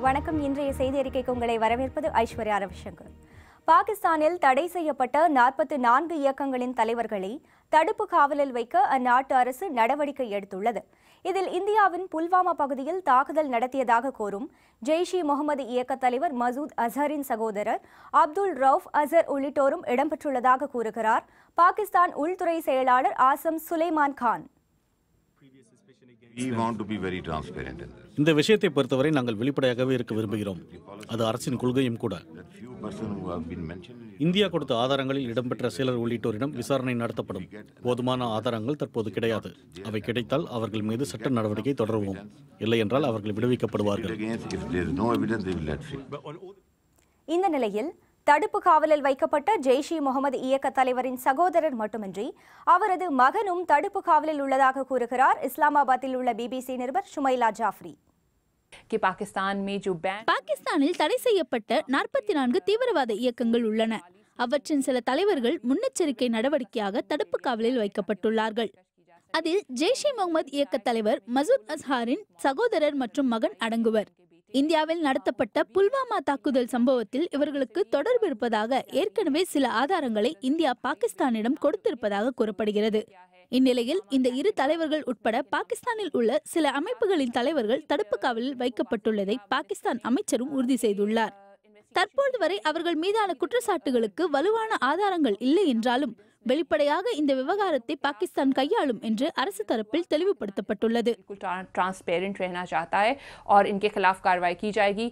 வணக்கம் இன்றைய செய்தி அறிக்கைக்கு உங்களை வரவேற்பது ஐஸ்வர்யா ரவிசங்கர் பாகிஸ்தானில் தடை செய்யப்பட்ட நாற்பத்தி நான்கு இயக்கங்களின் தலைவர்களை தடுப்பு காவலில் வைக்க அந்நாட்டு அரசு நடவடிக்கை எடுத்துள்ளது இதில் இந்தியாவின் புல்வாமா பகுதியில் தாக்குதல் நடத்தியதாக கூறும் ஜெய்ஷ் இ முகமது இயக்க தலைவர் மசூத் அஸ்ஹரின் சகோதரர் அப்துல் ரவுஃப் அசர் உள்ளிட்டோரும் இடம்பெற்றுள்ளதாக கூறுகிறார் பாகிஸ்தான் உள்துறை செயலாளர் Azam Suleman Khan We want to be very transparent in this. இந்த விஷயத்தை பொறுத்தவரை நாங்கள் வெளிப்படையாகவே இருக்க விரும்புகிறோம் அது அரசின் கொள்கையும் கூட That few person who have been mentioned in India கொடுத்த ஆதாரங்களில் இடம்பெற்ற சிலர் உள்ளிட்டோரிடம் விசாரணை நடத்தப்படும் போதுமான ஆதாரங்கள் தற்போது கிடையாது அவை கிடைத்தால் அவர்கள் மீது சட்ட நடவடிக்கை தொடருவோம் இல்லை என்றால் அவர்கள் விடுவிக்கப்படுவார்கள் against, if there is no evidence, they will let free. இந்த நிலையில் தடுப்பு காவலில் வைக்கப்பட்ட ஜெய்ஷ் இ முகமது இயக்க தலைவரின் சகோதரர் மட்டுமின்றி அவரது மகனும் தடுப்பு காவலில் உள்ளதாக கூறுகிறார் இஸ்லாமாபாத்தில் உள்ள பிபிசி நிருபர் ஷுமைலா ஜாஃப்ரி कि पाकिस्तान में जो बैन பாகிஸ்தானில் தடை செய்யப்பட்ட நாற்பத்தி நான்கு தீவிரவாத இயக்கங்கள் உள்ளன அவற்றின் சில தலைவர்கள் முன்னெச்சரிக்கை நடவடிக்கையாக தடுப்பு காவலில் வைக்கப்பட்டுள்ளார்கள் அதில் ஜெய்ஷ் இ முகமது இயக்க தலைவர் மசூத் அஸ்ஹாரின் சகோதரர் மற்றும் மகன் அடங்குவர் இந்தியாவில் நடத்தப்பட்ட புல்வாமா தாக்குதல் சம்பவத்தில் இவர்களுக்கு தொடர்பு இருப்பதாக ஏற்கனவே சில ஆதாரங்களை இந்தியா பாகிஸ்தானிடம் கொடுத்திருப்பதாக கூறப்படுகிறது இந்நிலையில் இந்த இரு தலைவர்கள் உட்பட பாகிஸ்தானில் உள்ள சில அமைப்புகளின் தலைவர்கள் தடுப்பு காவலில் வைக்கப்பட்டுள்ளதை பாகிஸ்தான் அமைச்சரும் உறுதி செய்துள்ளார் தற்போது வரை அவர்கள் மீதான குற்றச்சாட்டுகளுக்கு வலுவான ஆதாரங்கள் இல்லை என்றாலும் வெளிப்படையாக இந்த விவகாரத்தை பாகிஸ்தான் கையாளும் என்று அரசு தரப்பில் தெளிவுபடுத்தப்பட்டுள்ளது बिल्कुल ट्रांसपेरेंट रहना चाहता है और इनके खिलाफ कार्रवाई की जाएगी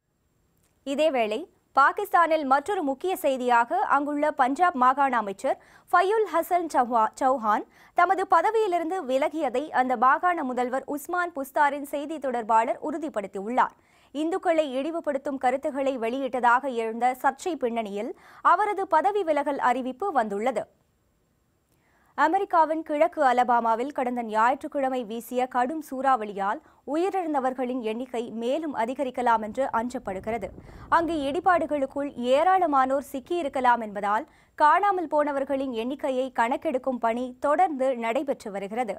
இதேவேளை பாகிஸ்தானில் மற்றொரு முக்கிய செய்தியாக அங்குள்ள பஞ்சாப் மாகாண அமைச்சர் ஃபயுல் ஹசன் சௌஹா- சௌஹான் தமது பதவியிலிருந்து விலகியதை அந்த மாகாண முதல்வர் உஸ்மான் புஸ்தாரின் செய்தி தொடர்பாளர் உறுதிப்படுத்தியுள்ளார் இந்துக்களை இழிவுபடுத்தும் கருத்துக்களை வெளியிட்டதாக எழுந்த சர்ச்சை பின்னணியில் அவரது பதவி விலகல் அறிவிப்பு வந்துள்ளது அமெரிக்காவின் கிழக்கு அலபாமாவில் கடந்த ஞாயிற்றுக்கிழமை வீசிய கடும் சூறாவளியால் உயிரிழந்தவர்களின் எண்ணிக்கை மேலும் அதிகரிக்கலாம் என்று அஞ்சப்படுகிறது அங்கு இடிபாடுகளுக்குள் ஏராளமானோர் சிக்கியிருக்கலாம் என்பதால் காணாமல் போனவர்களின் எண்ணிக்கையை கணக்கெடுக்கும் பணி தொடர்ந்து நடைபெற்று வருகிறது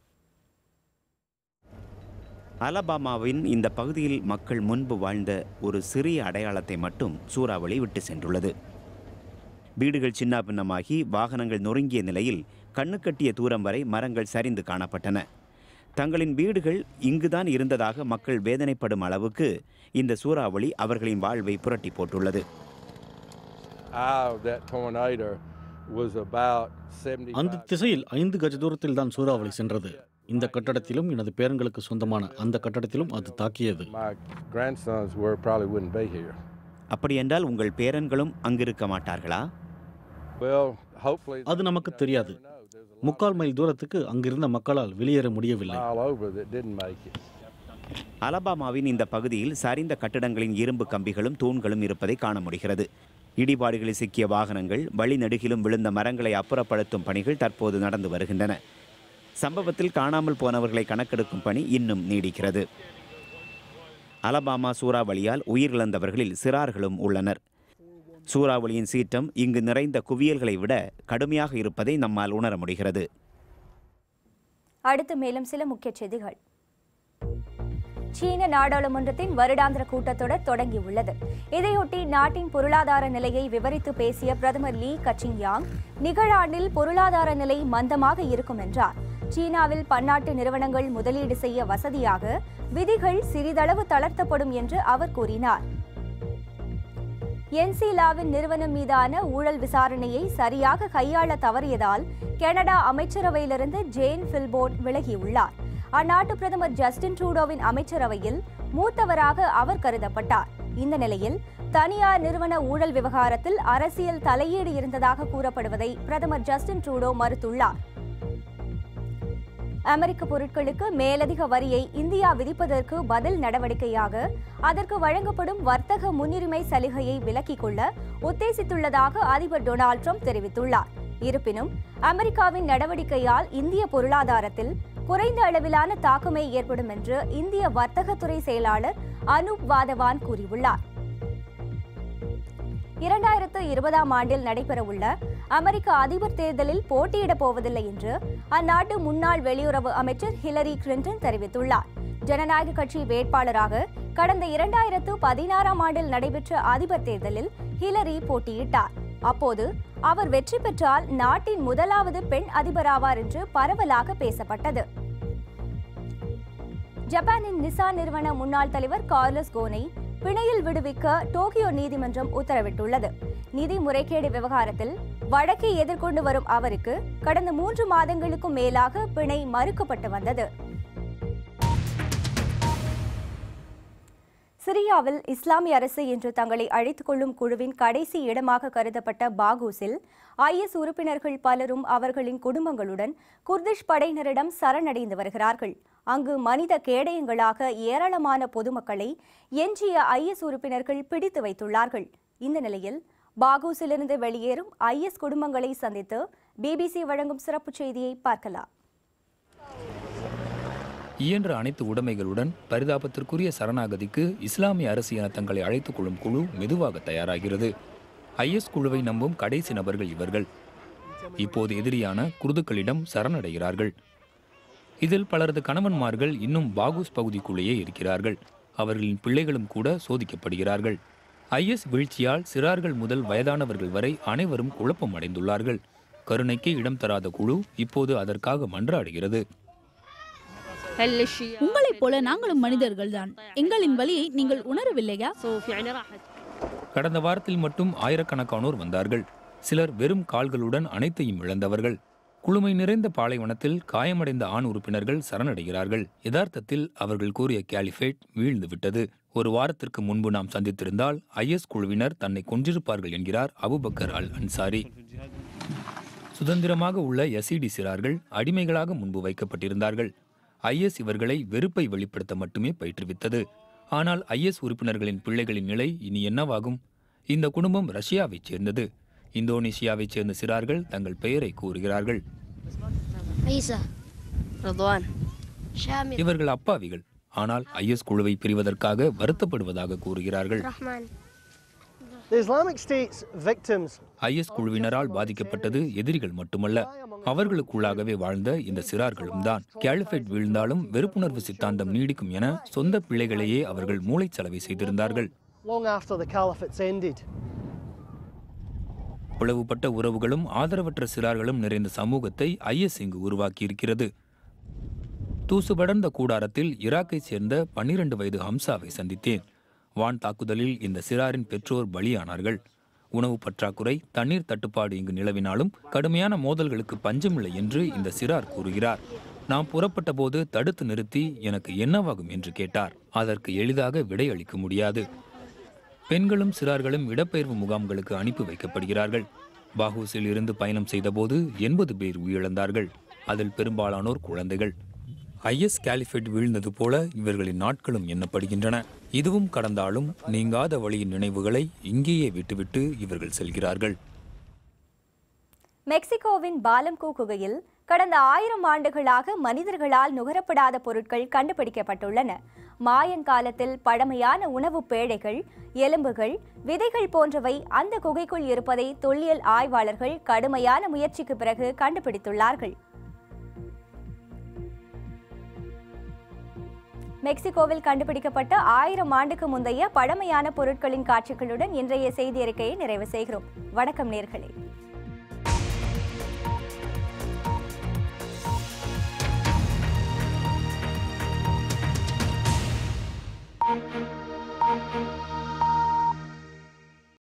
அலபாமாவின் இந்த பகுதியில் மக்கள் முன்பு வாழ்ந்த ஒரு சிறிய அடையாளத்தை மட்டும் சூறாவளி விட்டு சென்றுள்ளது வீடுகள் சின்னாபின்னமாகி வாகனங்கள் நொறுங்கிய நிலையில் கண்ணுக்கட்டிய தூரம் வரை மரங்கள் சரிந்து காணப்பட்டன தங்களின் வீடுகள் இங்குதான் இருந்ததாக மக்கள் வேதனைப்படும் அளவுக்கு இந்த சூறாவளி அவர்களின் வாழ்வை புரட்டி போட்டுள்ளது eye of that tornado was about 75 அந்த திசையில் ஐந்து கஜ தூரத்தில் தான் சூறாவளி சென்றது இந்த கட்டடத்திலும் எனது பேரன்களுக்கு சொந்தமான அந்த கட்டடத்திலும் அது தாக்கியது my grandsons were probably wouldn't be here. அப்படியென்றால் உங்கள் பேரன்களும் அங்கிருக்க மாட்டார்களா Well, hopefully அது நமக்கு தெரியாது முக்கால் மைல் தூரத்துக்கு அங்கிருந்த மக்களால் வெளியேற முடியவில்லை all over that didn't make it. அலபாமாவின் இந்த பகுதியில் சரிந்த கட்டடங்களின் இரும்பு கம்பிகளும் தூண்களும் இருப்பதை காண முடிகிறது இடிபாடுகளில் சிக்கிய வாகனங்கள் வழிநெடுகிலும் விழுந்த மரங்களை அப்புறப்படுத்தும் பணிகள் தற்போது நடந்து வருகின்றன சம்பவத்தில் காணாமல் போனவர்களை கணக்கெடுக்கும் பணி இன்னும் நீடிக்கிறது அலபாமா சூறாவளியால் உயிரிழந்தவர்களில் சிறார்களும் உள்ளனர் சூறாவளியின் சீற்றம் இங்கு நிறைந்த குவியல்களை விட கடுமையாக இருப்பதை நம்மால் உணர முடிகிறது அடுத்து மேலும் சில முக்கிய செய்திகள் சீன நாடாளுமன்றத்தின் வருடாந்திர கூட்டத்தொடர் தொடங்கியுள்ளது இதையொட்டி நாட்டின் பொருளாதார நிலையை விவரித்து பேசிய பிரதமர் லீ கச்சிங்யாங் நிகழாண்டில் பொருளாதார நிலை மந்தமாக இருக்கும் என்றார் சீனாவில் பன்னாட்டு நிறுவனங்கள் முதலீடு செய்ய வசதியாக விதிகள் சிறிதளவு தளர்த்தப்படும் என்று அவர் கூறினார் என்சிலாவின் நிறுவனம் மீதான ஊழல் விசாரணையை சரியாக கையாள தவறியதால் கனடா அமைச்சரவையிலிருந்து ஜேன் பில்போர்ட் விலகியுள்ளார் அந்நாட்டு பிரதமர் ஜஸ்டின் ட்ரூடோவின் அமைச்சரவையில் மூத்தவராக அவர் கருதப்பட்டார் இந்த நிலையில் தனியார் நிறுவன ஊழல் விவகாரத்தில் அரசியல் தலையீடு இருந்ததாக கூறப்படுவதை பிரதமர் ஜஸ்டின் ட்ரூடோ மறுத்துள்ளார் அமெரிக்க பொருட்களுக்கு மேலதிக வரியை இந்தியா விதிப்பதற்கு பதில் நடவடிக்கையாக அதற்கு வழங்கப்படும் வர்த்தக முன்னுரிமை சலுகையை விலக்கிக் கொள்ள உத்தேசித்துள்ளதாக அதிபர் டொனால்ட் ட்ரம்ப் தெரிவித்துள்ளார் இருப்பினும் அமெரிக்காவின் நடவடிக்கையால் இந்திய பொருளாதாரத்தில் குறைந்த அளவிலான தாக்கமே ஏற்படும் என்று இந்திய வர்த்தகத்துறை செயலாளர் அனூப் வாதவான் கூறியுள்ளார் இரண்டாயிரத்து இருபதாம் ஆண்டில் நடைபெறவுள்ள அமெரிக்க அதிபர் தேர்தலில் போட்டியிடப் போவதில்லை என்று அந்நாட்டு முன்னாள் வெளியுறவு அமைச்சர் ஹிலரி கிளின்டன் தெரிவித்துள்ளார் ஜனநாயக கட்சி வேட்பாளராக கடந்த இரண்டாயிரத்து பதினாறாம் ஆண்டில் நடைபெற்ற அதிபர் தேர்தலில் ஹிலரி போட்டியிட்டார் அப்போது அவர் வெற்றி பெற்றால் நாட்டின் முதலாவது பெண் அதிபராவார் என்று பரவலாக பேசப்பட்டது ஜப்பானின் நிசான் நிறுவன முன்னாள் தலைவர் கார்லஸ் கோனை பிணையில் விடுவிக்க டோக்கியோ நீதிமன்றம் உத்தரவிட்டுள்ளது நிதி முறைகேடு விவகாரத்தில் வழக்கை எதிர்கொண்டு வரும் அவருக்கு கடந்த மூன்று மாதங்களுக்கும் மேலாக பிணை மறுக்கப்பட்டு வந்தது சிரியாவில் இஸ்லாமிய அரசு என்று தங்களை அழைத்துக் கொள்ளும் குழுவின் கடைசி இடமாக கருதப்பட்ட பாகூஸில் ஐஎஸ் உறுப்பினர்கள் பலரும் அவர்களின் குடும்பங்களுடன் குர்திஷ் படையினரிடம் சரணடைந்து வருகிறார்கள் அங்கு மனித கேடயங்களாக ஏராளமான பொதுமக்களை எஞ்சிய ஐஎஸ் உறுப்பினர்கள் பிடித்து வைத்துள்ளார்கள் இந்த நிலையில் பாகூஸிலிருந்து வெளியேறும் ஐஎஸ் குடும்பங்களை சந்தித்து பிபிசி வழங்கும் சிறப்பு செய்தியை பார்க்கலாம் இயன்ற அனைத்து உடைமைகளுடன் பரிதாபத்திற்குரிய சரணாகதிக்கு இஸ்லாமிய அரசு என தங்களை அழைத்துக் கொள்ளும் குழு மெதுவாக தயாராகிறது ஐஎஸ் குழுவை நம்பும் கடைசி நபர்கள் இவர்கள் இப்போது எதிரியான குருதுக்களிடம் சரணடைகிறார்கள் இதில் பலரது கணவன்மார்கள் இன்னும் பாகூஸ் பகுதிக்குள்ளேயே இருக்கிறார்கள் அவர்களின் பிள்ளைகளும் கூட சோதிக்கப்படுகிறார்கள் ஐஎஸ் வீழ்ச்சியால் சிறார்கள் முதல் வயதானவர்கள் வரை அனைவரும் குழப்பம் அடைந்துள்ளார்கள் கருணைக்கு இடம் தராத குழு இப்போது அதற்காக மன்றாடுகிறது உங்களைப் போல நாங்களும் மனிதர்கள்தான் எங்களின் வலியை நீங்கள் உணரவில்லையா கடந்த வாரத்தில் மட்டும் ஆயிரக்கணக்கானோர் வந்தார்கள் சிலர் வெறும் கால்களுடன் அனைத்தையும் இழந்தவர்கள் குளுமை நிறைந்த பாலைவனத்தில் காயமடைந்த ஆண் உறுப்பினர்கள் சரணடைகிறார்கள் யதார்த்தத்தில் அவர்கள் கூறிய கேலிஃபேட் வீழ்ந்து விட்டது ஒரு வாரத்திற்கு முன்பு நாம் சந்தித்திருந்தால் ஐஎஸ் குழுவினர் தன்னை கொன்றிருப்பார்கள் என்கிறார் அபுபக்கர் அல் அன்சாரி சுதந்திரமாக உள்ள எஸ்இடி சிறார்கள் அடிமைகளாக முன்பு வைக்கப்பட்டிருந்தார்கள் ஐஎஸ் இவர்களை வெறுப்பை வெளிப்படுத்த மட்டுமே பயிற்றுவித்தது ஆனால் ஐஎஸ் உறுப்பினர்களின் பிள்ளைகளின் நிலை இனி என்னவாகும் இந்த குடும்பம் ரஷ்யாவைச் சேர்ந்தது இந்தோனேசியாவைச் சேர்ந்த சிறார்கள் தங்கள் பெயரை கூறுகிறார்கள் عيسى رضوان شامل இவர்கள் அப்பாவிகள் ஆனால் ஐஎஸ் குழுவை பிரிவதற்காக வருத்தப்படுவதாக கூறுகிறார்கள் الرحمن The Islamic State's victims IS குழுவினரால் பாதிக்கப்பட்டது எதிரிகள் மட்டுமல்ல அவர்களுக்குள்ளாகவே வாழ்ந்த இந்த சிறார்களும் தான் கேலிஃபேட் வீழ்ந்தாலும் வெறுப்புணர்வு சித்தாந்தம் நீடிக்கும் என சொந்த பிள்ளைகளையே அவர்கள் மூளைச்சலவை செய்திருந்தார்கள் long after the caliphate's ended. பிளவுபட்ட உறவுகளும் ஆதரவற்ற சிறார்களும் நிறைந்த சமூகத்தை ஐஎஸ் இங்கு உருவாக்கியிருக்கிறது தூசு படர்ந்த கூடாரத்தில் ஈராக்கைச் சேர்ந்த பன்னிரண்டு வயது ஹம்சாவை சந்தித்தேன் வான் தாக்குதலில் இந்த சிறாரின் பெற்றோர் பலியானார்கள் உணவு பற்றாக்குறை தண்ணீர் தட்டுப்பாடு இங்கு நிலவினாலும் கடுமையான மோதல்களுக்கு பஞ்சமில்லை என்று இந்த சிறார் கூறுகிறார் நாம் புறப்பட்ட போது தடுத்து நிறுத்தி எனக்கு என்னவாகும் என்று கேட்டார் அதற்கு எளிதாக விடையளிக்க முடியாது பெண்களும் சிறார்களும் இடப்பெயர்வு முகாம்களுக்கு அனுப்பி வைக்கப்படுகிறார்கள் பாகூஸில் இருந்து பயணம் செய்தபோது எண்பது பேர் உயிரிழந்தார்கள் அதில் பெரும்பாலானோர் குழந்தைகள் ஐஎஸ் கேலிஃபேட் வீழ்ந்தது போல இவர்களின் நாட்களும் எண்ணப்படுகின்றன இதுவும் கடந்தாலும் நீங்காத வழியின் நினைவுகளை இங்கேயே விட்டுவிட்டு இவர்கள் செல்கிறார்கள் மெக்சிகோவின் பாலம்கோ குகையில் கடந்த ஆயிரம் ஆண்டுகளாக மனிதர்களால் நுகரப்படாத பொருட்கள் கண்டுபிடிக்கப்பட்டுள்ளன மாயன் காலத்தில் பழமையான உணவுப் பேழைகள் எலும்புகள் விதைகள் போன்றவை அந்த குகைக்குள் இருப்பதை தொல்லியல் ஆய்வாளர்கள் கடுமையான முயற்சிக்கு பிறகு கண்டுபிடித்துள்ளார்கள் மெக்சிகோவில் கண்டுபிடிக்கப்பட்ட ஆயிரம் ஆண்டுக்கு முந்தைய பழமையான பொருட்களின் காட்சிகளுடன் இன்றைய செய்தி அறிக்கையை நிறைவு செய்கிறோம் வணக்கம் நேர்களே Thank you.